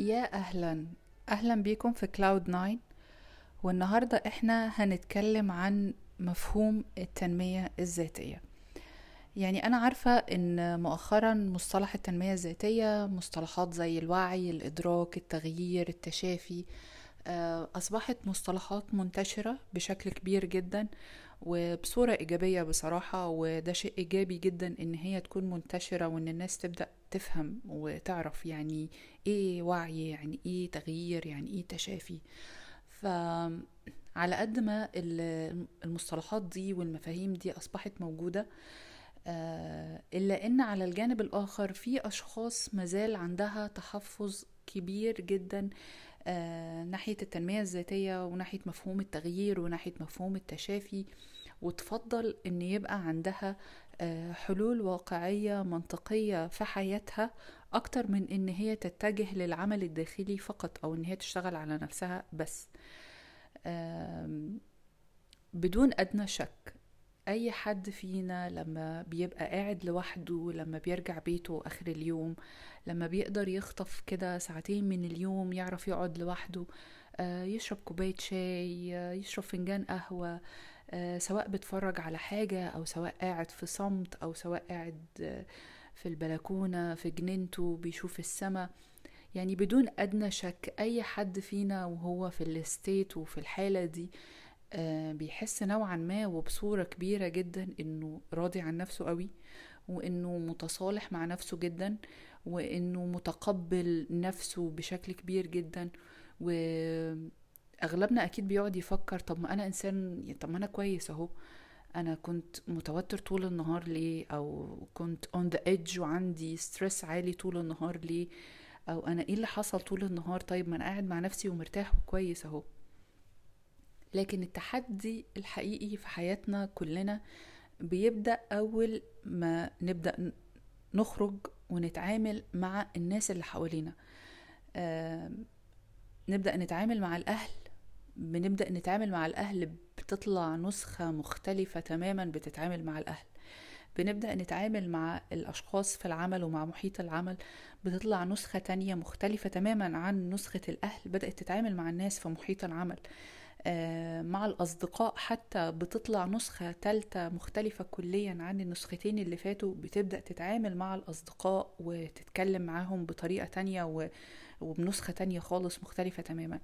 يا أهلا أهلا بيكم في كلاود ناين والنهاردة احنا هنتكلم عن مفهوم التنمية الذاتية يعني أنا عارفة إن مؤخرا مصطلح التنمية الذاتية مصطلحات زي الوعي الإدراك التغيير التشافي آه، أصبحت مصطلحات منتشرة بشكل كبير جدا وبصورة إيجابية بصراحة وده شيء إيجابي جدا إن هي تكون منتشرة وإن الناس تبدأ تفهم وتعرف يعني إيه وعي يعني إيه تغيير يعني إيه تشافي فعلى قد ما المصطلحات دي والمفاهيم دي أصبحت موجودة آه، إلا إن على الجانب الآخر في أشخاص مازال عندها تحفظ كبير جدا آه، ناحية التنمية الذاتية وناحية مفهوم التغيير وناحية مفهوم التشافي وتفضل ان يبقى عندها آه، حلول واقعية منطقية في حياتها أكتر من إن هي تتجه للعمل الداخلي فقط أو إن هي تشتغل على نفسها بس بدون أدنى شك أي حد فينا لما بيبقى قاعد لوحده لما بيرجع بيته آخر اليوم لما بيقدر يخطف كده ساعتين من اليوم يعرف يقعد لوحده آه، يشرب كوباية شاي آه، يشرب فنجان قهوة آه، سواء بتفرج على حاجة أو سواء قاعد في صمت أو سواء قاعد في البلكونة في جنينته بيشوف السماء يعني بدون أدنى شك أي حد فينا وهو في الستيت وفي الحالة دي بيحس نوعا ما وبصورة كبيرة جدا انه راضي عن نفسه قوي وانه متصالح مع نفسه جدا وانه متقبل نفسه بشكل كبير جدا واغلبنا اكيد بيقعد يفكر طب ما انا انسان طب ما انا كويس اهو انا كنت متوتر طول النهار ليه او كنت اون ذا ايدج وعندي ستريس عالي طول النهار ليه او انا ايه اللي حصل طول النهار طيب ما انا قاعد مع نفسي ومرتاح وكويس اهو لكن التحدي الحقيقي في حياتنا كلنا بيبدأ أول ما نبدأ نخرج ونتعامل مع الناس اللي حوالينا آه نبدأ نتعامل مع الأهل بنبدأ نتعامل مع الأهل بتطلع نسخة مختلفة تماما بتتعامل مع الأهل بنبدأ نتعامل مع الأشخاص في العمل ومع محيط العمل بتطلع نسخة تانية مختلفة تماما عن نسخة الأهل بدأت تتعامل مع الناس في محيط العمل آه، مع الأصدقاء حتى بتطلع نسخة تالتة مختلفة كليا عن النسختين اللي فاتوا بتبدأ تتعامل مع الأصدقاء وتتكلم معاهم بطريقة تانية وبنسخة تانية خالص مختلفة تماما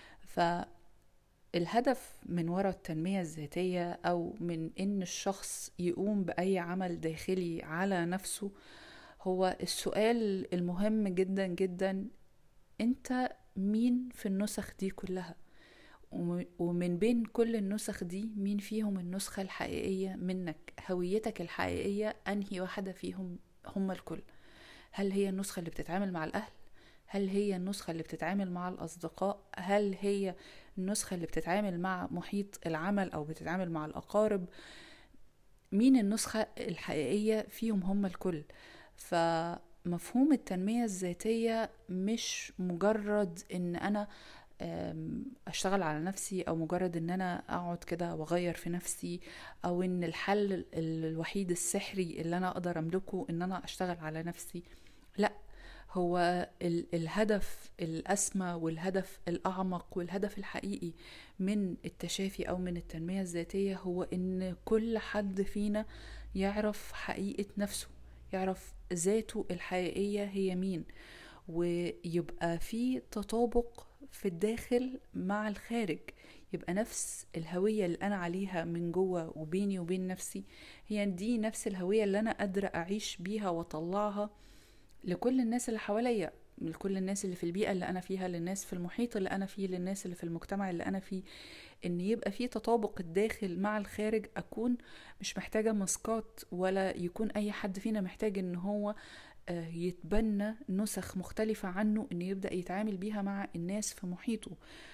فالهدف من وراء التنمية الذاتية أو من إن الشخص يقوم بأي عمل داخلي على نفسه هو السؤال المهم جدا جدا انت مين في النسخ دي كلها ومن بين كل النسخ دي مين فيهم النسخة الحقيقية منك هويتك الحقيقية أنهي واحدة فيهم هم الكل هل هي النسخة اللي بتتعامل مع الأهل هل هي النسخة اللي بتتعامل مع الأصدقاء هل هي النسخة اللي بتتعامل مع محيط العمل أو بتتعامل مع الأقارب مين النسخة الحقيقية فيهم هم الكل فمفهوم التنمية الذاتية مش مجرد ان انا اشتغل على نفسي او مجرد ان انا اقعد كده واغير في نفسي او ان الحل الوحيد السحري اللي انا اقدر املكه ان انا اشتغل على نفسي لا هو الهدف الاسمى والهدف الاعمق والهدف الحقيقي من التشافي او من التنميه الذاتيه هو ان كل حد فينا يعرف حقيقه نفسه يعرف ذاته الحقيقيه هي مين ويبقى في تطابق في الداخل مع الخارج يبقى نفس الهوية اللي أنا عليها من جوه وبيني وبين نفسي هي دي نفس الهوية اللي أنا قادرة أعيش بيها وأطلعها لكل الناس اللي حواليا لكل الناس اللي في البيئة اللي أنا فيها للناس في المحيط اللي أنا فيه للناس اللي في المجتمع اللي أنا فيه إن يبقى في تطابق الداخل مع الخارج أكون مش محتاجة مسقات ولا يكون أي حد فينا محتاج إن هو آه، يتبنى نسخ مختلفة عنه انه يبدأ يتعامل بيها مع الناس في محيطه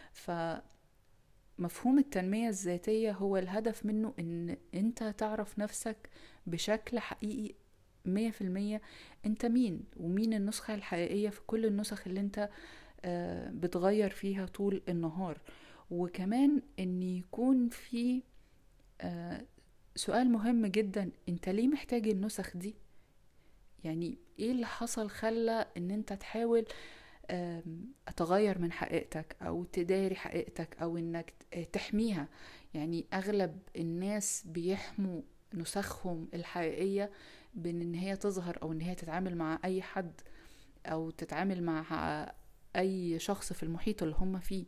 فمفهوم التنمية الذاتية هو الهدف منه ان انت تعرف نفسك بشكل حقيقي مية في المية انت مين ومين النسخة الحقيقية في كل النسخ اللي انت آه، بتغير فيها طول النهار وكمان ان يكون في آه، سؤال مهم جدا انت ليه محتاج النسخ دي يعني ايه اللي حصل خلى ان انت تحاول تغير من حقيقتك او تداري حقيقتك او انك تحميها يعني اغلب الناس بيحموا نسخهم الحقيقية بان ان هي تظهر او ان هي تتعامل مع اي حد او تتعامل مع اي شخص في المحيط اللي هم فيه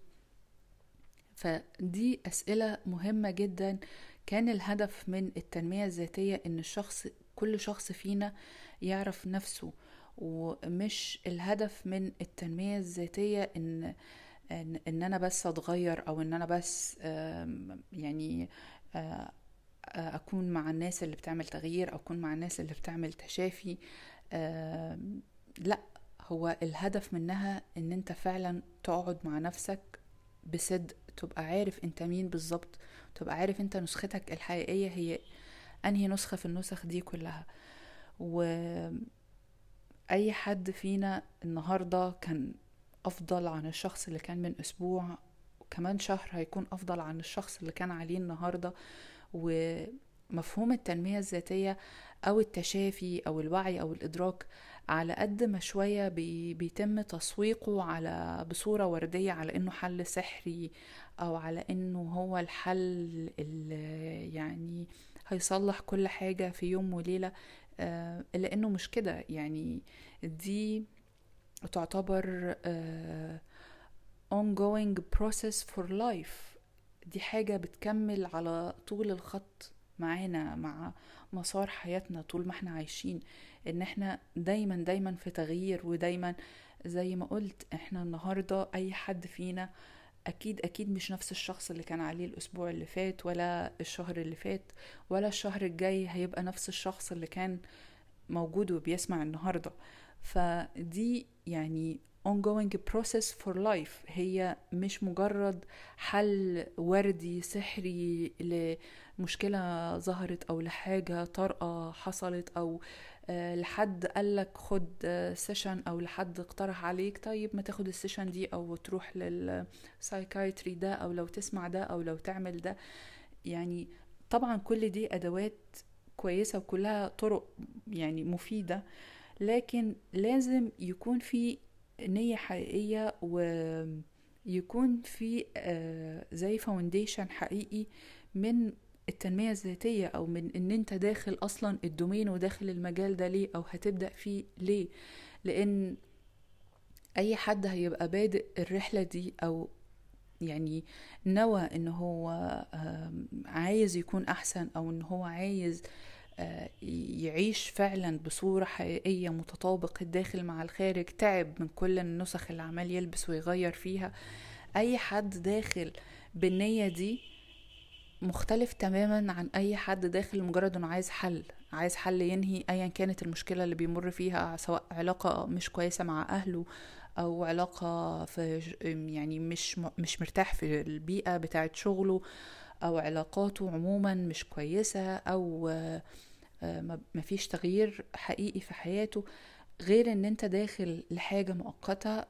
فدي اسئلة مهمة جدا كان الهدف من التنمية الذاتية ان الشخص كل شخص فينا يعرف نفسه ومش الهدف من التنمية الذاتية ان ان, إن انا بس اتغير او ان انا بس يعني اكون مع الناس اللي بتعمل تغيير او اكون مع الناس اللي بتعمل تشافي لا هو الهدف منها ان انت فعلا تقعد مع نفسك بصدق تبقى عارف انت مين بالظبط تبقى عارف انت نسختك الحقيقية هي انهي نسخة في النسخ دي كلها و اي حد فينا النهاردة كان افضل عن الشخص اللي كان من اسبوع وكمان شهر هيكون افضل عن الشخص اللي كان عليه النهاردة ومفهوم التنمية الذاتية او التشافي او الوعي او الادراك على قد ما شوية بي بيتم تسويقه على بصورة وردية على انه حل سحري او على انه هو الحل اللي يعني هيصلح كل حاجة في يوم وليلة آه الا انه مش كده يعني دي تعتبر آه ongoing process for life دي حاجة بتكمل على طول الخط معانا مع مسار حياتنا طول ما احنا عايشين ان احنا دايما دايما في تغيير ودايما زي ما قلت احنا النهاردة اي حد فينا اكيد اكيد مش نفس الشخص اللي كان عليه الاسبوع اللي فات ولا الشهر اللي فات ولا الشهر الجاي هيبقى نفس الشخص اللي كان موجود وبيسمع النهاردة فدي يعني ongoing process for life هي مش مجرد حل وردي سحري لمشكلة ظهرت أو لحاجة طارئة حصلت أو لحد قالك خد سيشن أو لحد اقترح عليك طيب ما تاخد السيشن دي أو تروح للسايكايتري ده أو لو تسمع ده أو لو تعمل ده يعني طبعا كل دي أدوات كويسة وكلها طرق يعني مفيدة لكن لازم يكون في نية حقيقية ويكون في زي فاونديشن حقيقي من التنمية الذاتية أو من إن أنت داخل أصلا الدومين وداخل المجال ده ليه أو هتبدأ فيه ليه لأن أي حد هيبقى بادئ الرحلة دي أو يعني نوى إن هو عايز يكون أحسن أو إن هو عايز يعيش فعلا بصورة حقيقية متطابق الداخل مع الخارج تعب من كل النسخ اللي عمال يلبس ويغير فيها أي حد داخل بالنية دي مختلف تماما عن أي حد داخل مجرد إنه عايز حل عايز حل ينهي أيا كانت المشكلة اللي بيمر فيها سواء علاقة مش كويسة مع أهله أو علاقة في يعني مش مش مرتاح في البيئة بتاعت شغله أو علاقاته عموما مش كويسة أو مفيش تغيير حقيقي في حياته غير ان انت داخل لحاجة مؤقتة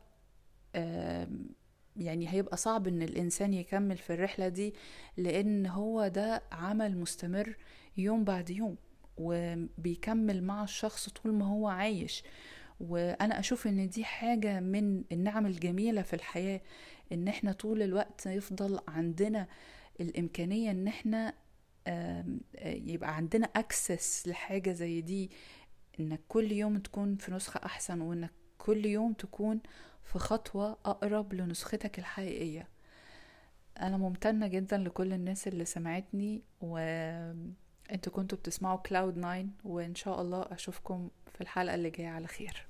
يعني هيبقى صعب ان الانسان يكمل في الرحلة دي لان هو ده عمل مستمر يوم بعد يوم وبيكمل مع الشخص طول ما هو عايش وانا اشوف ان دي حاجة من النعم الجميلة في الحياة ان احنا طول الوقت يفضل عندنا الامكانية ان احنا يبقى عندنا اكسس لحاجة زي دي انك كل يوم تكون في نسخة احسن وانك كل يوم تكون في خطوة اقرب لنسختك الحقيقية انا ممتنة جدا لكل الناس اللي سمعتني وانتوا كنتوا بتسمعوا كلاود ناين وان شاء الله اشوفكم في الحلقة اللي جاية على خير